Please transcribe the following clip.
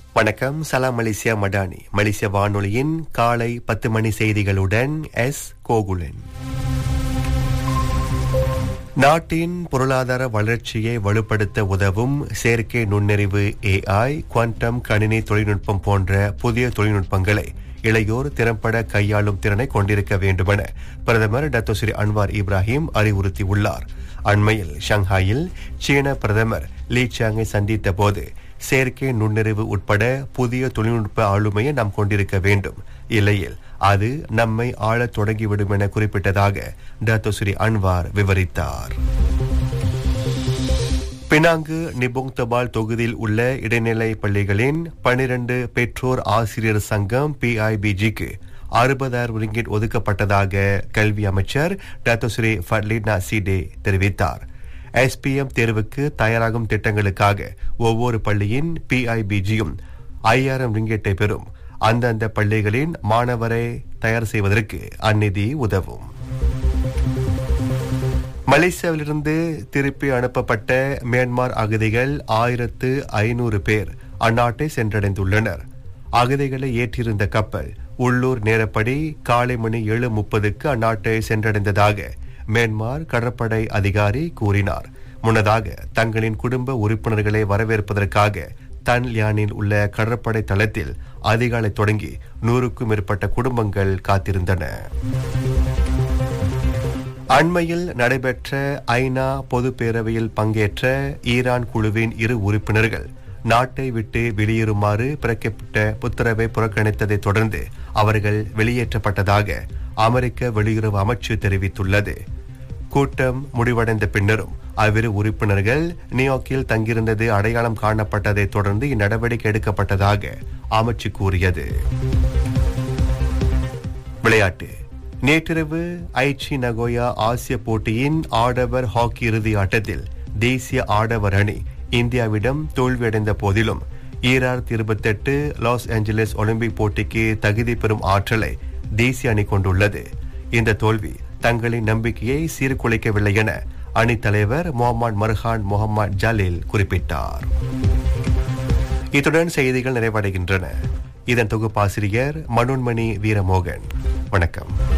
வணக்கம் சலாம் மலேசியா மடானி மலேசிய வானொலியின் காலை பத்து மணி செய்திகளுடன் எஸ் கோகுலன் நாட்டின் பொருளாதார வளர்ச்சியை வலுப்படுத்த உதவும் செயற்கை நுண்ணறிவு ஏஐ குவாண்டம் கணினி தொழில்நுட்பம் போன்ற புதிய தொழில்நுட்பங்களை இளையோர் திறம்பட கையாளும் திறனை கொண்டிருக்க வேண்டுமென பிரதமர் டத்தோஸ்ரீ அன்வார் இப்ராஹிம் அறிவுறுத்தியுள்ளார் அண்மையில் ஷங்காயில் சீன பிரதமர் லீ சாங்கை சந்தித்த போது செயற்கை நுண்ணறிவு உட்பட புதிய தொழில்நுட்ப ஆளுமையை நாம் கொண்டிருக்க வேண்டும் இல்லையில் அது நம்மை ஆளத் தொடங்கிவிடும் என குறிப்பிட்டதாக டத்தோஸ்ரீ அன்வார் விவரித்தார் பினாங்கு நிபுங் தபால் தொகுதியில் உள்ள இடைநிலை பள்ளிகளின் பனிரண்டு பெற்றோர் ஆசிரியர் சங்கம் பிஐபிஜிக்கு அறுபதாயிரம் ரிங்கிட் ஒதுக்கப்பட்டதாக கல்வி அமைச்சர் டத்தோஸ்ரீ ஃபட்லினா சிடே தெரிவித்தார் எஸ்பிஎம் தேர்வுக்கு தயாராகும் திட்டங்களுக்காக ஒவ்வொரு பள்ளியின் பிஐபிஜியும் ஐயாயிரம் ரிங்கெட்டை பெறும் அந்தந்த பள்ளிகளின் மாணவரை தயார் செய்வதற்கு அந்நிதி உதவும் மலேசியாவிலிருந்து திருப்பி அனுப்பப்பட்ட மியான்மர் அகதிகள் ஆயிரத்து ஐநூறு பேர் அந்நாட்டை சென்றடைந்துள்ளனர் அகதிகளை ஏற்றிருந்த கப்பல் உள்ளூர் நேரப்படி காலை மணி ஏழு முப்பதுக்கு அந்நாட்டை சென்றடைந்ததாக மியான்மர் கடற்படை அதிகாரி கூறினார் முன்னதாக தங்களின் குடும்ப உறுப்பினர்களை வரவேற்பதற்காக தன் லியானில் உள்ள கடற்படை தளத்தில் அதிகாலை தொடங்கி நூறுக்கும் மேற்பட்ட குடும்பங்கள் காத்திருந்தன அண்மையில் நடைபெற்ற ஐநா பொது பேரவையில் பங்கேற்ற ஈரான் குழுவின் இரு உறுப்பினர்கள் நாட்டை விட்டு வெளியேறுமாறு பிறக்கப்பட்ட உத்தரவை புறக்கணித்ததைத் தொடர்ந்து அவர்கள் வெளியேற்றப்பட்டதாக அமெரிக்க வெளியுறவு அமைச்சு தெரிவித்துள்ளது கூட்டம் முடிவடைந்த பின்னரும் அவ்விரு உறுப்பினர்கள் நியூயார்க்கில் தங்கியிருந்தது அடையாளம் காணப்பட்டதைத் தொடர்ந்து இந்நடவடிக்கை எடுக்கப்பட்டதாக அமைச்சு கூறியது விளையாட்டு நேற்றிரவு ஐச்சி நகோயா ஆசிய போட்டியின் ஆடவர் ஹாக்கி இறுதி ஆட்டத்தில் தேசிய ஆடவர் அணி இந்தியாவிடம் தோல்வியடைந்த போதிலும் ஈராயிரத்தி இருபத்தெட்டு லாஸ் ஏஞ்சலஸ் ஒலிம்பிக் போட்டிக்கு தகுதி பெறும் ஆற்றலை தேசிய அணி கொண்டுள்ளது இந்த தோல்வி தங்களின் நம்பிக்கையை சீர்குலைக்கவில்லை என அணித் தலைவர் முகமது மர்ஹான் முகமது ஜலீல் குறிப்பிட்டார் இத்துடன் செய்திகள் நிறைவடைகின்றன இதன் தொகுப்பாசிரியர் மனோன்மணி வீரமோகன் வணக்கம்